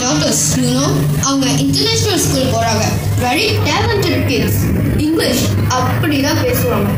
daughters, you know, அவங்க international school போறாங்க very talented kids English அப்படி தான் பேசுவாங்க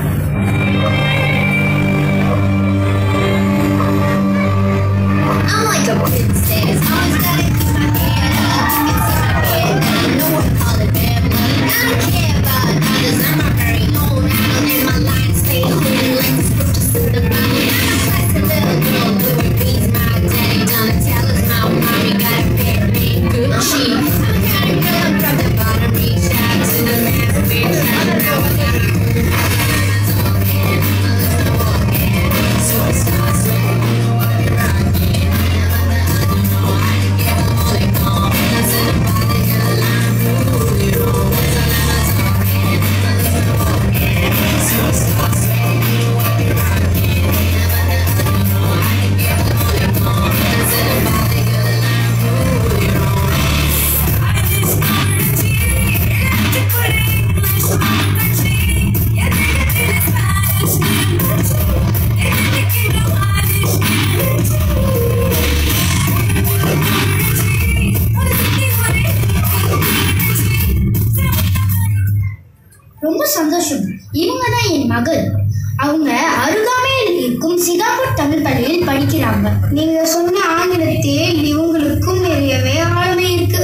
I'm like a princess. Always gotta keep my head up. It's in my head. Never know what to call it family. I don't care about others. I'm a very old animal and my lines stay clear like the scriptures in the Bible. I'm a classy little girl doing beats. My daddy Donatello's my mommy got a pair of big Gucci. I'm a kind of girl from the bottom, reach out to the last big shot. Now I got my own hands on it. I'm a little walking superstar. So you know what you're rocking. ரொம்ப சந்தோஷம் இவங்க தான் என் மகள் அவங்க அருகாமையில் இருக்கும் சிகாகோட் தமிழ் பள்ளியில் படிக்கிறாங்க நீங்க சொன்ன ஆங்கிலத்தில் இவங்களுக்கும் நிறையவே ஆளுமை இருக்கு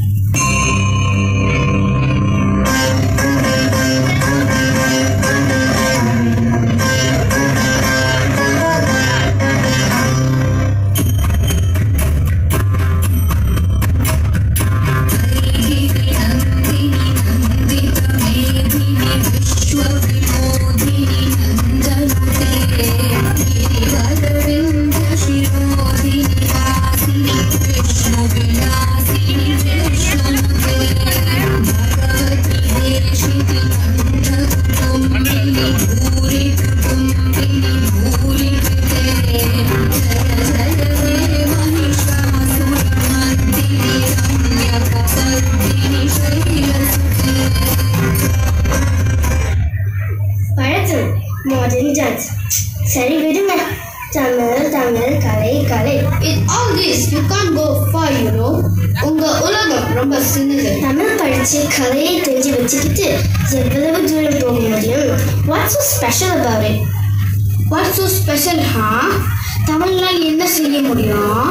வணக்கம் மாடர்ன் டான்ஸ் சரி விடுங்க தமிழ் தமிழ் கலை கலை In all this, you can't go far, you know. உங்க உலகம் ரொம்ப சின்னது தமிழ் படிச்சு கலையை தெரிஞ்சு வச்சுக்கிட்டு எவ்வளவு தூரம் போக முடியும் what's so special about it what's so special ஹா தமிழ்னால் என்ன செய்ய முடியும்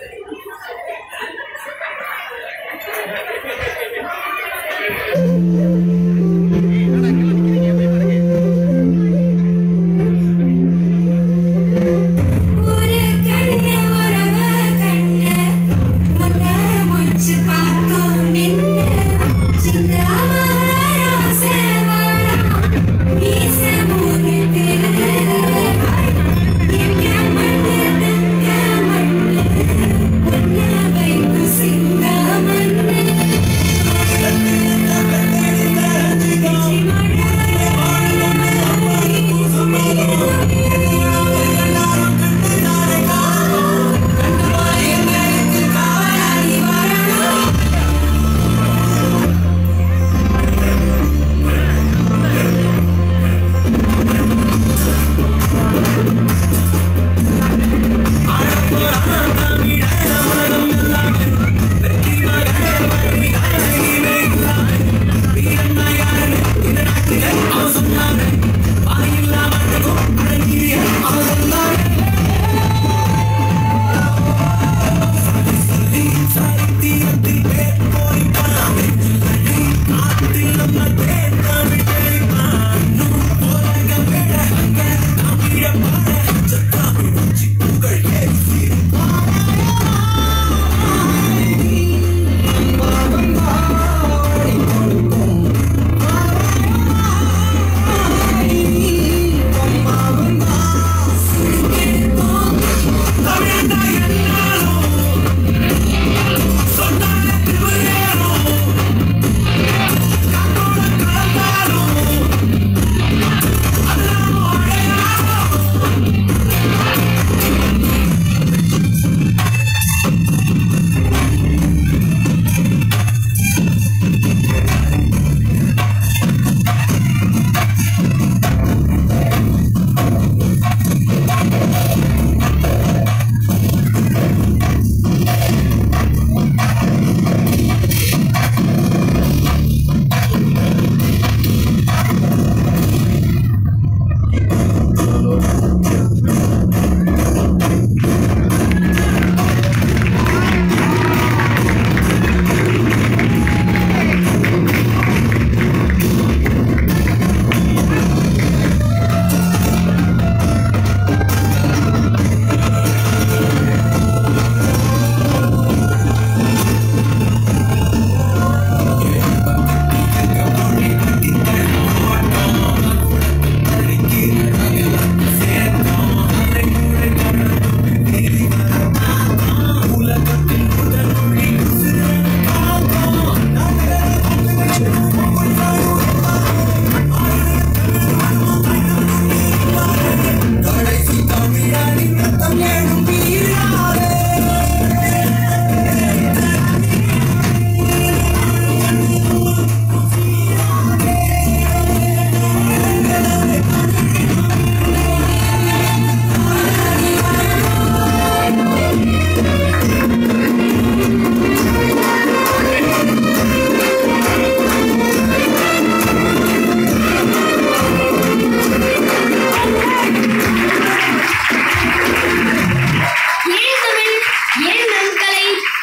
ஒரு கண்ணு உறவ கண்ணு முன்ன முச்சு பார்க்கும் நின்னு சிந்தாமரா சேவரா மீச முறுக்கு எங்க மண்ணு தங்க மண்ணு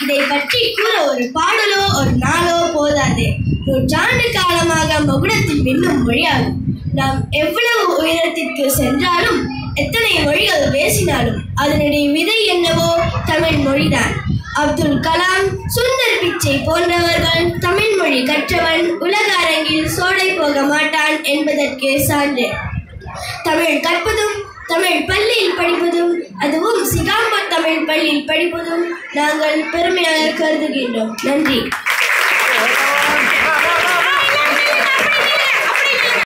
இதை பற்றி கூற ஒரு பாடலோ ஒரு நாளோ போதாது நூற்றாண்டு காலமாக மகுடத்தில் மின்னும் மொழியாகும் நாம் எவ்வளவு உயரத்திற்கு சென்றாலும் எத்தனை மொழிகள் பேசினாலும் அதனுடைய விதை என்னவோ தமிழ் மொழிதான் அப்துல் கலாம் சுந்தர் பிச்சை போன்றவர்கள் தமிழ் மொழி கற்றவன் உலக அரங்கில் சோடை போக மாட்டான் என்பதற்கு சான்று தமிழ் கற்பதும் தமிழ் பள்ளியில் படிப்பதும் அதுவும் சிகாம்பர் தமிழ் பள்ளியில் படிப்பதும் நாங்கள் பெருமையாக கருதுகின்றோம் நன்றி